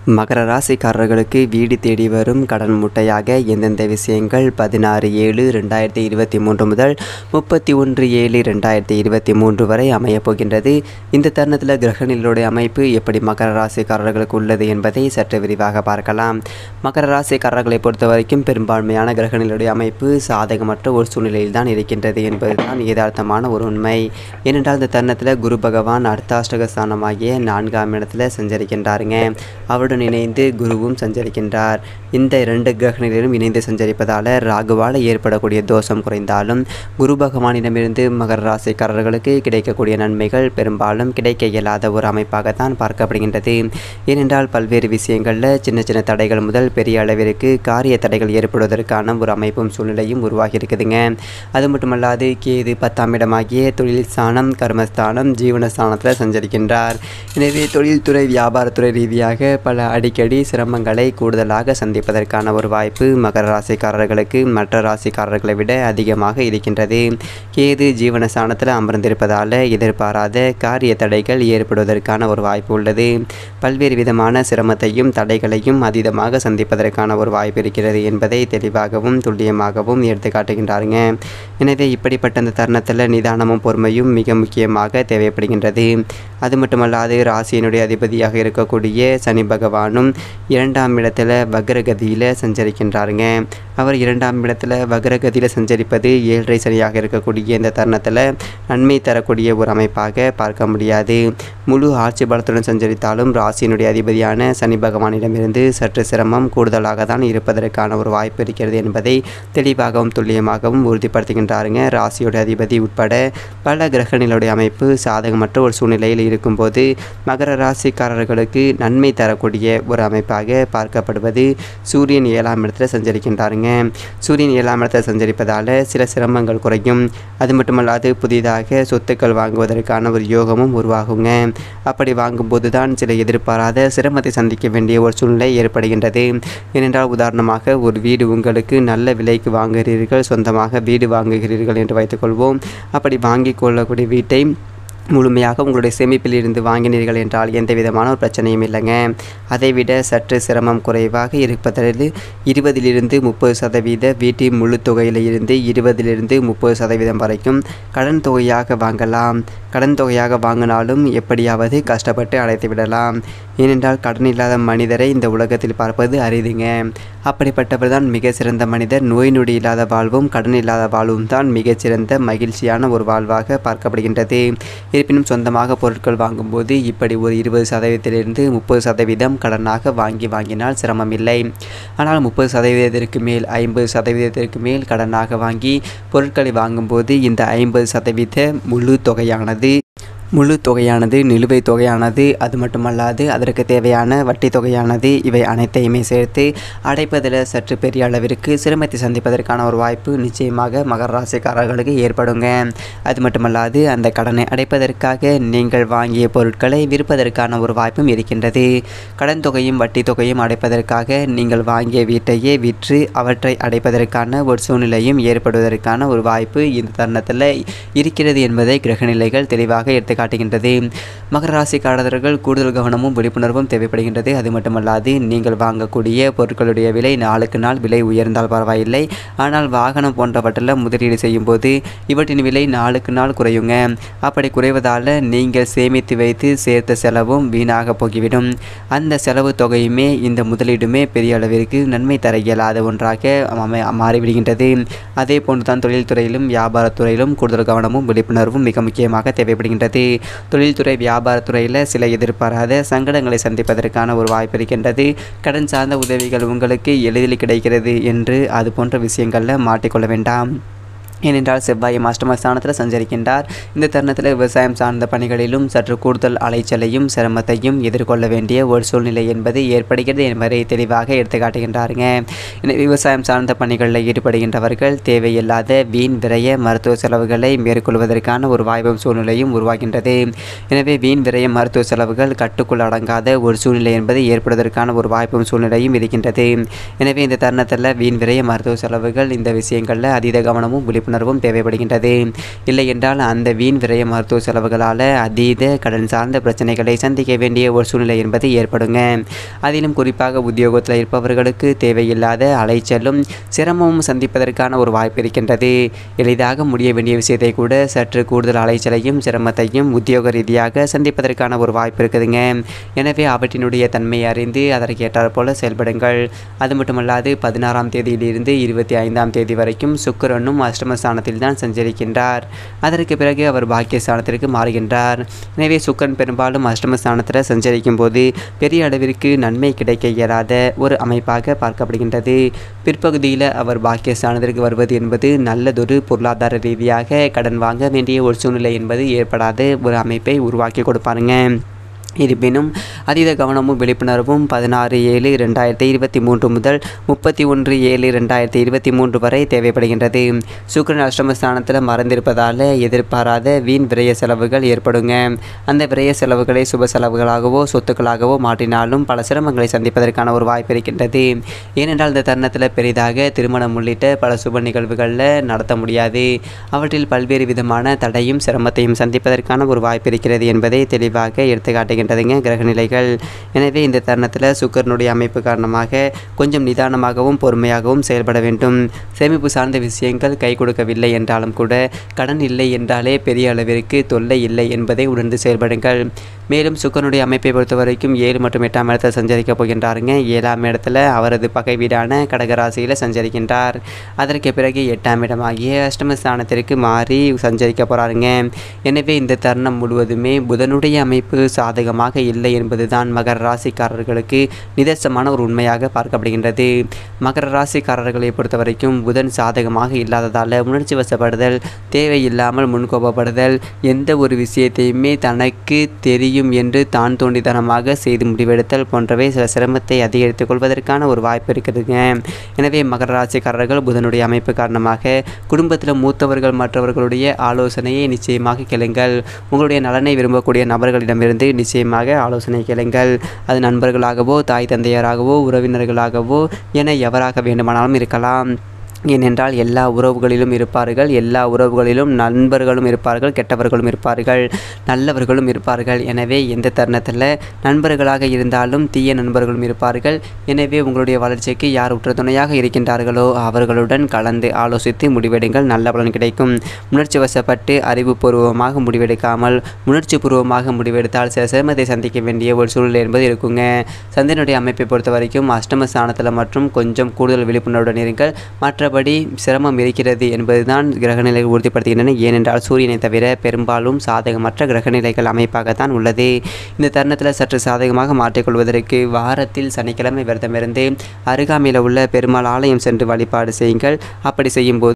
மகர ராசிக்காரர்களுக்கு வீடு தேடி வரும் கடன் மூட்டையாக எந்தெந்த விஷயங்கள் பதினாறு ஏழு ரெண்டாயிரத்தி இருபத்தி மூன்று முதல் முப்பத்தி ஒன்று ஏழு ரெண்டாயிரத்தி இருபத்தி மூன்று வரை அமையப் போகின்றது இந்த தருணத்தில் கிரகணிகளுடைய அமைப்பு எப்படி மகர ராசிக்காரர்களுக்கு உள்ளது என்பதை சற்று விரிவாக பார்க்கலாம் மகர ராசிக்காரர்களை பொறுத்த வரைக்கும் பெரும்பான்மையான கிரகணிகளுடைய அமைப்பு சாதகமற்ற ஒரு சூழ்நிலையில் தான் இருக்கின்றது என்பதுதான் யதார்த்தமான ஒரு உண்மை ஏனென்றால் இந்த தருணத்தில் குரு பகவான் அர்த்தாஷ்டக ஸ்தானமாகிய நான்காம் இடத்துல சஞ்சரிக்கின்றாருங்க அவருடன் இணைந்து குருவும் சஞ்சரிக்கின்றார் இந்த இரண்டு கிரகணிகளும் இணைந்து சஞ்சரிப்பதால் ராகுவால் ஏற்படக்கூடிய தோஷம் குறைந்தாலும் குரு பகவானிடமிருந்து மகர ராசிக்காரர்களுக்கு கிடைக்கக்கூடிய நன்மைகள் பெரும்பாலும் கிடைக்க இயலாத ஒரு அமைப்பாகத்தான் பார்க்கப்படுகின்றது ஏனென்றால் பல்வேறு விஷயங்களில் சின்ன சின்ன தடைகள் முதல் பெரிய அளவிற்கு காரிய தடைகள் ஏற்படுவதற்கான ஒரு அமைப்பும் சூழ்நிலையும் உருவாகி இருக்குதுங்க அது மட்டுமல்லாது கேது பத்தாம் இடமாகிய தொழில் ஸ்தானம் கர்மஸ்தானம் ஜீவனஸ்தானத்தில் சஞ்சரிக்கின்றார் எனவே தொழில்துறை வியாபாரத்துறை ரீதியாக பல அடிக்கடி சிரமங்களை கூடுதலாக சந்திப்பதற்கான ஒரு வாய்ப்பு மகர ராசிக்காரர்களுக்கு மற்ற ராசிக்காரர்களை விட அதிகமாக இருக்கின்றது கேது ஜீவனஸ்தானத்தில் அமர்ந்திருப்பதால் எதிர்பாராத காரிய தடைகள் ஏற்படுவதற்கான ஒரு வாய்ப்பு உள்ளது பல்வேறு விதமான சிரமத்தையும் தடைகளையும் அதீதமாக சந்திப்பதற்கான ஒரு வாய்ப்பு இருக்கிறது என்பதை தெளிவாகவும் துல்லியமாகவும் எடுத்து காட்டுகின்றாருங்க எனவே இப்படிப்பட்ட அந்த தருணத்தில் நிதானமும் பொறுமையும் மிக முக்கியமாக தேவைப்படுகின்றது அது மட்டுமல்லாது ராசியினுடைய அதிபதியாக இருக்கக்கூடிய சனி பகவானும் இரண்டாம் இடத்துல வக்ரகதியில் சஞ்சரிக்கின்றாருங்க அவர் இரண்டாம் இடத்துல வக்ரகதியில் சஞ்சரிப்பது ஏழரை சனியாக இருக்கக்கூடிய இந்த தருணத்தில் நன்மை தரக்கூடிய ஒரு அமைப்பாக பார்க்க முடியாது முழு ஆட்சி பலத்துடன் சஞ்சரித்தாலும் ராசியினுடைய அதிபதியான சனி பகவானிடமிருந்து சற்று சிரமம் கூடுதலாக தான் இருப்பதற்கான ஒரு வாய்ப்பு இருக்கிறது என்பதை தெளிவாகவும் துல்லியமாகவும் உறுதிப்படுத்துகின்றாருங்க ராசியோட அதிபதி உட்பட பல கிரகங்களுடைய அமைப்பு சாதகமற்ற ஒரு சூழ்நிலையில் இருக்கும்போது மகர ராசிக்காரர்களுக்கு நன்மை தரக்கூடிய ஒரு அமைப்பாக பார்க்கப்படுவது சூரியன் ஏழாம் இடத்துல சஞ்சரிக்கின்றாருங்க சூரியன் ஏழாம் இடத்துல சஞ்சரிப்பதால் சில சிரமங்கள் குறையும் அது மட்டுமல்லாது புதிதாக சொத்துக்கள் வாங்குவதற்கான ஒரு யோகமும் உருவாகுங்க அப்படி வாங்கும்போது தான் சில எதிர்பாராத சிரமத்தை சந்திக்க வேண்டிய ஒரு சூழ்நிலை ஏற்படுகின்றது ஏனென்றால் உதாரணமாக ஒரு வீடு உங்களுக்கு நல்ல விலைக்கு வாங்குகிறீர்கள் சொந்தமாக வீடு வாங்குகிறீர்கள் என்று வைத்துக்கொள்வோம் அப்படி வாங்கி கொள்ளக்கூடிய வீட்டை முழுமையாக உங்களுடைய சேமிப்பில் இருந்து வாங்கினீர்கள் என்றால் எந்த விதமான ஒரு பிரச்சனையும் இல்லைங்க அதைவிட சற்று சிரமம் குறைவாக இருப்பதில் இருபதிலிருந்து முப்பது சதவீத வீட்டின் முழு தொகையில் இருந்து இருபதிலிருந்து முப்பது சதவீதம் வரைக்கும் கடன் தொகையாக வாங்கலாம் கடன் தொகையாக வாங்கினாலும் எப்படியாவது கஷ்டப்பட்டு அடைத்து விடலாம் ஏனென்றால் கடன் இல்லாத மனிதரை இந்த உலகத்தில் பார்ப்பது அரிதுங்க அப்படிப்பட்டவர் தான் மிக சிறந்த மனிதர் நோய் நொடி இல்லாத வாழ்வும் கடன் இல்லாத வாழ்வும் தான் மிகச்சிறந்த மகிழ்ச்சியான ஒரு வாழ்வாக பார்க்கப்படுகின்றது இருப்பினும் சொந்தமாக பொருட்கள் வாங்கும்போது இப்படி ஒரு இருபது சதவீதத்திலிருந்து முப்பது சதவீதம் கடனாக வாங்கி வாங்கினால் சிரமம் இல்லை ஆனால் முப்பது சதவீதத்திற்கு மேல் ஐம்பது சதவீதத்திற்கு மேல் கடனாக வாங்கி பொருட்களை வாங்கும்போது இந்த ஐம்பது சதவீத முழு தொகையானது முழு தொகையானது நிலுவைத் தொகையானது அது மட்டுமல்லாது அதற்கு தேவையான வட்டி தொகையானது இவை அனைத்தையுமே சேர்த்து அடைப்பதில் சற்று பெரிய அளவிற்கு சிரமத்தை சந்திப்பதற்கான ஒரு வாய்ப்பு நிச்சயமாக மகர ராசிக்காரர்களுக்கு ஏற்படுங்க அது மட்டுமல்லாது அந்த கடனை அடைப்பதற்காக நீங்கள் வாங்கிய பொருட்களை விற்பதற்கான ஒரு வாய்ப்பும் இருக்கின்றது கடன் தொகையும் வட்டி தொகையும் அடைப்பதற்காக நீங்கள் வாங்கிய வீட்டையே விற்று அவற்றை அடைப்பதற்கான ஒரு சூழ்நிலையும் ஏற்படுவதற்கான ஒரு வாய்ப்பு இந்த தருணத்தில் இருக்கிறது என்பதை கிரகநிலைகள் தெளிவாக எடுத்து காட்டுகின்றது மகர ராசிக்காரர்கள் கூடுதல் கவனமும் விழிப்புணர்வும் தேவைப்படுகின்றது அது மட்டுமல்லாது நீங்கள் வாங்கக்கூடிய பொருட்களுடைய விலை நாளுக்கு நாள் விலை உயர்ந்தால் பரவாயில்லை ஆனால் வாகனம் போன்றவற்றில் முதலீடு செய்யும் போது இவற்றின் விலை நாளுக்கு நாள் குறையுங்க அப்படி குறைவதால் நீங்கள் சேமித்து வைத்து சேர்த்த செலவும் வீணாக போகிவிடும் அந்த செலவு தொகையுமே இந்த முதலீடுமே பெரிய அளவிற்கு நன்மை தர இயலாத ஒன்றாக அமை மாறிவிடுகின்றது அதே போன்றுதான் தொழில்துறையிலும் வியாபாரத்துறையிலும் கூடுதல் கவனமும் விழிப்புணர்வும் மிக முக்கியமாக தேவைப்படுகின்றது தொழில்துறை வியாபாரத்துறையில் சில எதிர்பாராத சங்கடங்களை சந்திப்பதற்கான ஒரு வாய்ப்பு இருக்கின்றது கடன் சார்ந்த உதவிகள் உங்களுக்கு எளிதில் கிடைக்கிறது என்று அது போன்ற விஷயங்களில் மாட்டிக்கொள்ள வேண்டாம் ஏனென்றால் செவ்வாய் அஷ்டமஸ்தானத்தில் சஞ்சரிக்கின்றார் இந்த தருணத்தில் விவசாயம் சார்ந்த பணிகளிலும் சற்று கூடுதல் அலைச்சலையும் சிரமத்தையும் எதிர்கொள்ள வேண்டிய ஒரு சூழ்நிலை என்பது ஏற்படுகிறது என்பதை தெளிவாக எடுத்து காட்டுகின்றாருங்க எனவே விவசாயம் சார்ந்த பணிகளில் ஈடுபடுகின்றவர்கள் தேவையில்லாத வீண் விரய மருத்துவ செலவுகளை மேற்கொள்வதற்கான ஒரு வாய்ப்பும் சூழ்நிலையும் உருவாகின்றது எனவே வீண் விரய மருத்துவ செலவுகள் கட்டுக்குள் அடங்காத ஒரு சூழ்நிலை என்பது ஏற்படுவதற்கான ஒரு வாய்ப்பும் சூழ்நிலையும் இருக்கின்றது எனவே இந்த தருணத்தில் வீண் விரய மருத்துவ செலவுகள் இந்த விஷயங்களில் அதீத கவனமும் விழிப்புணர்வும் விழிப்புணர்வும் தேவைப்படுகின்றது இல்லை என்றால் அந்த வீண் விரய மருத்துவ செலவுகளால் அதீத கடன் சார்ந்த பிரச்சனைகளை சந்திக்க வேண்டிய ஒரு சூழ்நிலை என்பது ஏற்படுங்க அதிலும் குறிப்பாக உத்தியோகத்தில் இருப்பவர்களுக்கு தேவையில்லாத அலைச்சலும் சிரமமும் சந்திப்பதற்கான ஒரு வாய்ப்பு இருக்கின்றது எளிதாக முடிய வேண்டிய விஷயத்தை கூட சற்று கூடுதல் அலைச்சலையும் சிரமத்தையும் உத்தியோக ரீதியாக சந்திப்பதற்கான ஒரு வாய்ப்பு இருக்குதுங்க எனவே அவற்றினுடைய தன்மையை அறிந்து அதற்கு ஏற்றாற் போல செயல்படுங்கள் அது மட்டுமல்லாது பதினாறாம் தேதியிலிருந்து இருபத்தி ஐந்தாம் தேதி வரைக்கும் சுக்கிரனும் அஷ்டமஸ்தானத்தில் தான் சஞ்சரிக்கின்றார் அதற்கு பிறகு அவர் பாக்கியஸ்தானத்திற்கு மாறுகின்றார் எனவே சுக்கரன் பெரும்பாலும் அஷ்டமஸ்தானத்தில் சஞ்சரிக்கும் போது பெரிய அளவிற்கு நன்மை கிடைக்க இயலாத ஒரு அமைப்பாக பார்க்கப்படுகின்றது பிற்பகுதியில் அவர் பாக்கியஸ்தானத்திற்கு வருவது என்பது நல்லதொரு பொருளாதார ரீதியாக கடன் வாங்க வேண்டிய ஒரு சூழ்நிலை என்பது ஏற்படாத ஒரு அமைப்பை உருவாக்கி கொடுப்பாருங்க இருப்பினும் அதீத கவனமும் விழிப்புணர்வும் பதினாறு ஏழு ரெண்டாயிரத்தி இருபத்தி மூன்று முதல் முப்பத்தி ஒன்று ஏழு ரெண்டாயிரத்தி இருபத்தி மூன்று வரை தேவைப்படுகின்றது சுக்கிரன் அஷ்டமஸ்தானத்தில் மறந்திருப்பதால் எதிர்பாராத வீண் விரய செலவுகள் ஏற்படுங்க அந்த விரய செலவுகளை சுப செலவுகளாகவோ சொத்துக்களாகவோ மாற்றினாலும் பல சிரமங்களை சந்திப்பதற்கான ஒரு வாய்ப்பு இருக்கின்றது ஏனென்றால் இந்த தருணத்தில் பெரிதாக திருமணம் உள்ளிட்ட பல சுப நிகழ்வுகளில் நடத்த முடியாது அவற்றில் பல்வேறு விதமான தடையும் சிரமத்தையும் சந்திப்பதற்கான ஒரு வாய்ப்பு இருக்கிறது என்பதை தெளிவாக எடுத்துக்காட்டுகின்றன இருக்கின்றதுங்க கிரகநிலைகள் எனவே இந்த தருணத்தில் சுக்கரனுடைய அமைப்பு காரணமாக கொஞ்சம் நிதானமாகவும் பொறுமையாகவும் செயல்பட வேண்டும் சேமிப்பு சார்ந்த விஷயங்கள் கை கொடுக்கவில்லை என்றாலும் கூட கடன் இல்லை என்றாலே பெரிய அளவிற்கு தொல்லை இல்லை என்பதை உணர்ந்து செயல்படுங்கள் மேலும் சுக்கரனுடைய அமைப்பை பொறுத்த வரைக்கும் ஏழு மற்றும் எட்டாம் இடத்தில் சஞ்சரிக்க போகின்றாருங்க ஏழாம் இடத்துல அவரது பகை வீடான கடகராசியில் சஞ்சரிக்கின்றார் அதற்கு பிறகு எட்டாம் இடமாகிய அஷ்டமஸ்தானத்திற்கு மாறி சஞ்சரிக்க போகிறாருங்க எனவே இந்த தருணம் முழுவதுமே புதனுடைய அமைப்பு சாதகமாக இல்லை என்பதுதான் மகர ராசிக்காரர்களுக்கு நிதர்சனமான ஒரு உண்மையாக பார்க்கப்படுகின்றது மகர ராசிக்காரர்களை பொறுத்த வரைக்கும் புதன் சாதகமாக இல்லாததால் உணர்ச்சி வசப்படுதல் தேவையில்லாமல் முன்கோபப்படுதல் எந்த ஒரு விஷயத்தையுமே தனக்கு தெரியும் என்று தான் தோண்டித்தனமாக செய்து முடிவெடுத்தல் போன்றவை சில சிரமத்தை அதிகரித்துக் கொள்வதற்கான ஒரு வாய்ப்பு இருக்குதுங்க எனவே மகர ராசிக்காரர்கள் புதனுடைய அமைப்பு காரணமாக குடும்பத்தில் மூத்தவர்கள் மற்றவர்களுடைய ஆலோசனையை நிச்சயமாக கேளுங்கள் உங்களுடைய நலனை விரும்பக்கூடிய நபர்களிடமிருந்து நிச்சயமாக ஆலோசனை கேளுங்கள் அது நண்பர்களாகவோ தாய் தந்தையராகவோ உறவினர்களாகவோ என எவராக வேண்டுமானாலும் இருக்கலாம் ஏனென்றால் எல்லா உறவுகளிலும் இருப்பார்கள் எல்லா உறவுகளிலும் நண்பர்களும் இருப்பார்கள் கெட்டவர்களும் இருப்பார்கள் நல்லவர்களும் இருப்பார்கள் எனவே எந்த தருணத்தில் நண்பர்களாக இருந்தாலும் தீய நண்பர்களும் இருப்பார்கள் எனவே உங்களுடைய வளர்ச்சிக்கு யார் உற்ற துணையாக இருக்கின்றார்களோ அவர்களுடன் கலந்து ஆலோசித்து முடிவெடுங்கள் நல்ல பலன் கிடைக்கும் உணர்ச்சி வசப்பட்டு அறிவுபூர்வமாக முடிவெடுக்காமல் உணர்ச்சி பூர்வமாக முடிவெடுத்தால் சில சிரமத்தை சந்திக்க வேண்டிய ஒரு சூழ்நிலை என்பது இருக்குங்க சந்திரனுடைய அமைப்பை பொறுத்த வரைக்கும் அஷ்டம ஸ்தானத்தில் மற்றும் கொஞ்சம் கூடுதல் விழிப்புணர்வுடன் இருங்கள் மற்றபடி சிரமம் இருக்கிறது என்பதுதான் கிரகநிலைகள் உறுதிப்படுத்துகின்றன ஏனென்றால் சூரியனை தவிர பெரும்பாலும் சாதகமற்ற கிரகநிலைகள் அமைப்பாகத்தான் உள்ளது இந்த தருணத்தில் சற்று சாதகமாக மாற்றிக்கொள்வதற்கு வாரத்தில் சனிக்கிழமை விரதமிருந்து அருகாமையில் உள்ள பெருமாள் ஆலயம் சென்று வழிபாடு செய்யுங்கள் அப்படி செய்யும்போது